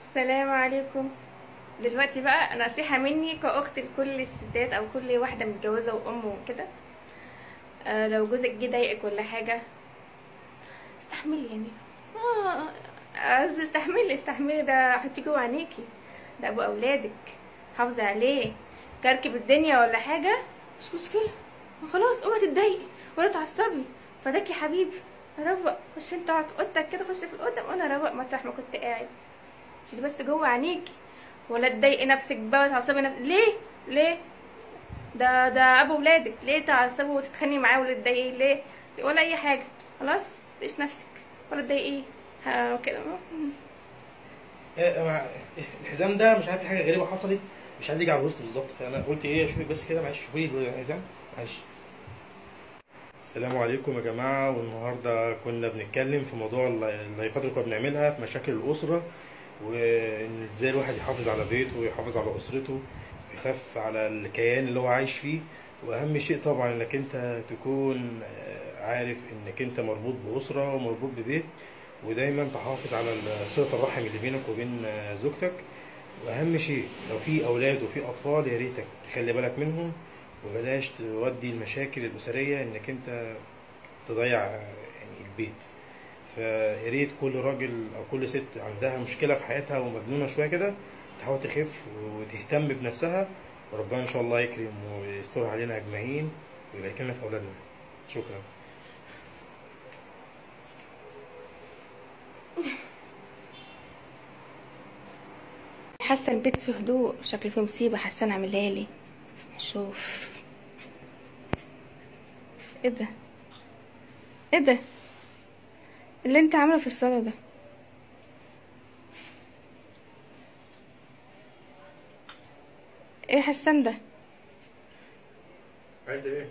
السلام عليكم دلوقتي بقى نصيحة مني كأخت لكل الستات أو كل واحدة متجوزة وأم وكده آه لو جوزك جه ضايقك ولا حاجة استحملي يعني اه قصدي استحملي استحملي ده حطيه جوه عينيكي ده أبو أولادك حافظي عليه كركب الدنيا ولا حاجة مش مشكلة ما خلاص اوعي تتضايقي ولا تعصبي فداك يا حبيبي روق خش انت اقعد في اوضتك كده خش في الاوضه وانا روق مطرح ما كنت قاعد شيلي بس جوه عينيكي ولا تضايقي نفسك بقى وتعصبي نفسك ليه ليه ده ده ابو ولادك ليه تعصبي وتتخانقي معاه ولا تضايقيه ليه ولا اي حاجه خلاص متضايقيش نفسك ولا تضايقيه ها، كده آه، مع- الحزام ده مش عارف في حاجه غريبه حصلت مش عايز يجي على الوسط بالظبط فانا قلت ايه اشوفك بس كده معلش شوفي لي الحزام معلش السلام عليكم يا جماعه والنهارده كنا بنتكلم في موضوع ال- اللايفات اللي كنا بنعملها في مشاكل الاسره وان ازاي الواحد يحافظ على بيته ويحافظ على اسرته ويخاف على الكيان اللي هو عايش فيه واهم شيء طبعا انك انت تكون آه، عارف انك انت مربوط باسره ومربوط ببيت ودايما تحافظ على ال- صله الرحم اللي بينك وبين آه، زوجتك واهم شيء لو في اولاد وفي اطفال يا ريتك تخلي بالك منهم وبلاش تودي المشاكل الاسريه انك انت تضيع آه، يعني البيت فيا ريت كل راجل او كل ست عندها مشكله في حياتها ومجنونه شويه كده تحاول تخف وتهتم بنفسها وربنا ان شاء الله يكرم ويسترها علينا اجمعين ويبارك لنا في اولادنا شكرا حاسه البيت فيه هدوء شكل فيه مصيبه حاسه انا عاملها لي شوف ايه ده ايه ده اللي انت عامله في الصاله ده ايه حسان ده عايز ايه؟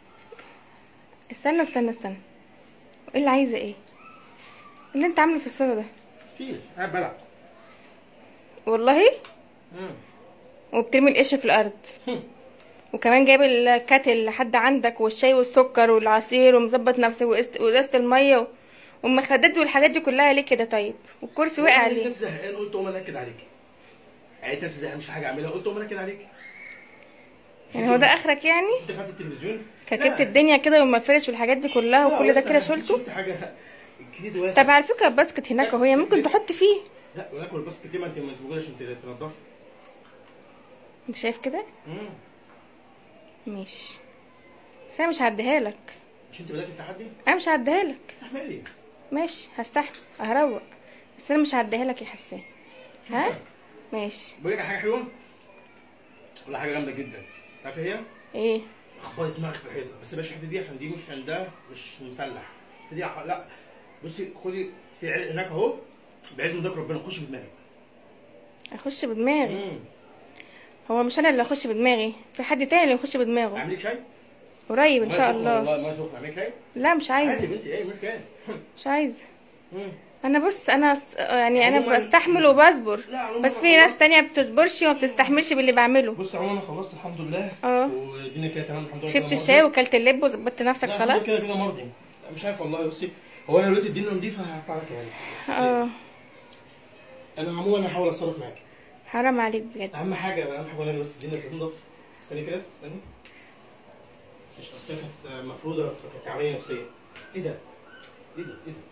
استنى استنى استنى ايه اللي عايزه ايه اللي انت عامله في الصاله ده فيس قاعد بلعب والله وبترمي القش في الارض وكمان جايب الكاتل لحد عندك والشاي والسكر والعصير ومظبط نفسك وإست- وازازه الميه و- والمخدات والحاجات دي كلها ليه كده طيب والكرسي وقع لقيت ليه نفسي زهقان قلت اقوم انكد عليك لقيت نفسي زهقان مش حاجه اعملها قلت اقوم انكد عليك يعني هو ده اخرك يعني انت خدت التلفزيون كركبت لا. الدنيا كده والمفرش والحاجات دي كلها لا، وكل ده بس كده أنا شلته شفت حاجه جديد واسع طب على فكره الباسكت هناك اهو هي ممكن تحط فيه لا وناكل الباسكت ليه ما انت ما انت موجوده عشان تنضفي انت شايف كده مم. ماشي بس انا مش هعديها لك مش انت بدات التحدي؟ انا مش هعديها لك استحملي ماشي هستحمل هروق بس انا مش هعديها لك يا حسان ها ماشي بقول لك على حاجه حلوه ولا حاجه جامده جدا عارف ايه هي؟ ايه اخبطي دماغك في الحيطه بس بلاش الحته دي عشان دي مش عشان ده مش مسلح دي ح- لا بصي خدي في عرق هناك اهو بعزم ذكر ربنا خش بدماغك اخش بدماغي مم. هو مش انا اللي اخش بدماغي في حد تاني اللي يخش بدماغه اعمل لك شاي؟ قريب ان مية شاء سخنة الله والله ما سخنه اعمل لك شاي؟ لا مش عادي عايزه يا بنتي ايه مش كده مش عايزه مم. انا بص انا س- يعني انا عموماً- بستحمل وبصبر لا عموما بس في ناس تانية بتصبرش وما بتستحملش باللي بعمله بص عموما انا خلصت الحمد لله اه. والدنيا كده تمام الحمد لله شربت كده الشاي مرضي. وكلت اللب وظبطت نفسك لا، خلاص كده كده مرضي لا، مش عارف والله بصي هو انا دلوقتي الدنيا نضيفه هطلع لك يعني بس اه انا عموما هحاول اتصرف معاك حرام عليك بجد اهم حاجه اهم حاجه انا بس الدنيا تنضف استني كده استني مش اصل كانت مفروضه كانت عمليه نفسيه ايه ده؟ ايه ده؟ ايه ده؟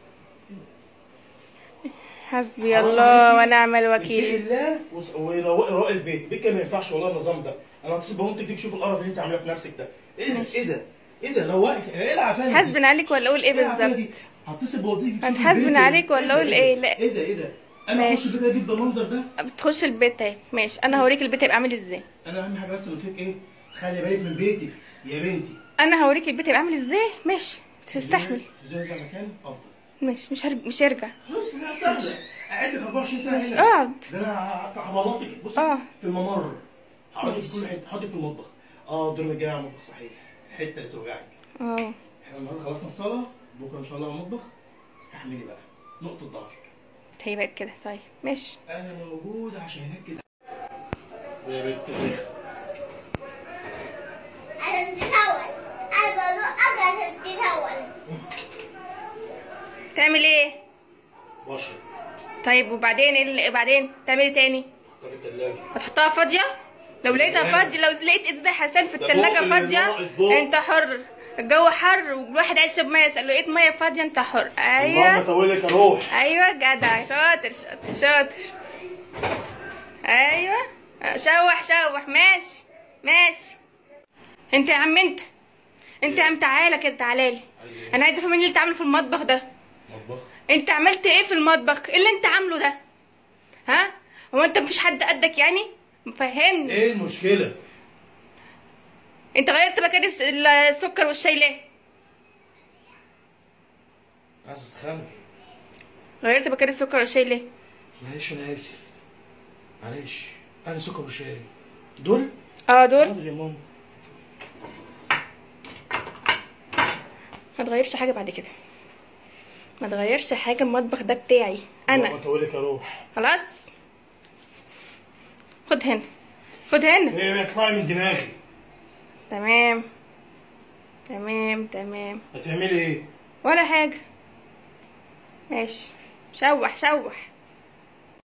حسبي حرام الله عليكي. ونعم اتقي الوكيل الله وس- وروقي روقي البيت البيت كده ما ينفعش والله النظام ده انا هتصل بمامتك دي تشوف القرف اللي انت عاملاه في نفسك ده ايه ده؟ ماشي. ايه ده؟ ايه ده؟ روقي ايه العفانه دي؟ حاسبن عليك ولا اقول ايه ايه العفانه بالظبط دي؟ هتصل بوالدتك تشوف هتحاسبن البيت. عليك ولا ده؟ أقول ده؟ إيه؟ لا. ايه ده؟ ايه ده؟ انا اخش ماشي. البيت اجيب بالمنظر ده بتخش البيت اهي ماشي انا هوريك البيت هيبقى عامل ازاي انا اهم حاجه بس قلت لك ايه؟ خلي بالك من بيتك يا بنتي انا هوريك البيت هيبقى عامل ازاي ماشي تستحمل تزوري ده مكان افضل ماشي مش هرج... مش هيرجع خلاص لا سهله قعدت 24 سنه ماشي هنا اقعد ده انا هبلطك بصي اه. في الممر هحطك في ماشي. كل حته هحطك في المطبخ اه الدور الجاي على المطبخ صحيح الحته اللي توجعك اه احنا النهارده خلصنا الصلاه بكره ان شاء الله على المطبخ استحملي بقى نقطه ضعفك هي بقت كده طيب ماشي انا موجود عشان انكد يا بنت الرخ عشان تتهون انا بروح عشان تتهون تعمل ايه بشر طيب وبعدين ايه اللي- بعدين تعملي إيه تاني حطها في التلاجة هتحطها فاضيه لو لقيتها تمام. فاضيه لو لقيت ازازه حسان في ده التلاجة بق اللي فاضيه ناقص بق. انت حر الجو حر والواحد عايز يشرب ميه لو لقيت ميه فاضيه انت حر اللهم ايوه طولك يا روح ايوه جدع شاطر شاطر شاطر ايوه شوح شوح ماشي ماشي انت يا عم انت انت يا عم تعالى كده تعالى لي عايز ايه؟ انا عايزه افهم ايه اللي انت عامله في المطبخ ده مطبخ انت عملت ايه في المطبخ ايه اللي انت عامله ده ها هو انت مفيش حد قدك يعني فهمني ايه المشكلة؟ انت غيرت مكان الس- السكر والشاي ليه عايز تتخانق غيرت مكان السكر والشاي ليه معلش انا اسف معلش انا سكر وشاي دول؟ اه دول حاضر يا ماما ما تغيرش حاجه بعد كده ما تغيرش حاجه المطبخ ده بتاعي انا اللهم طولك يا روح خلاص خد هنا خد هنا ايه اطلعي من دماغي تمام تمام تمام هتعملي ايه؟ ولا حاجه ماشي شوح شوح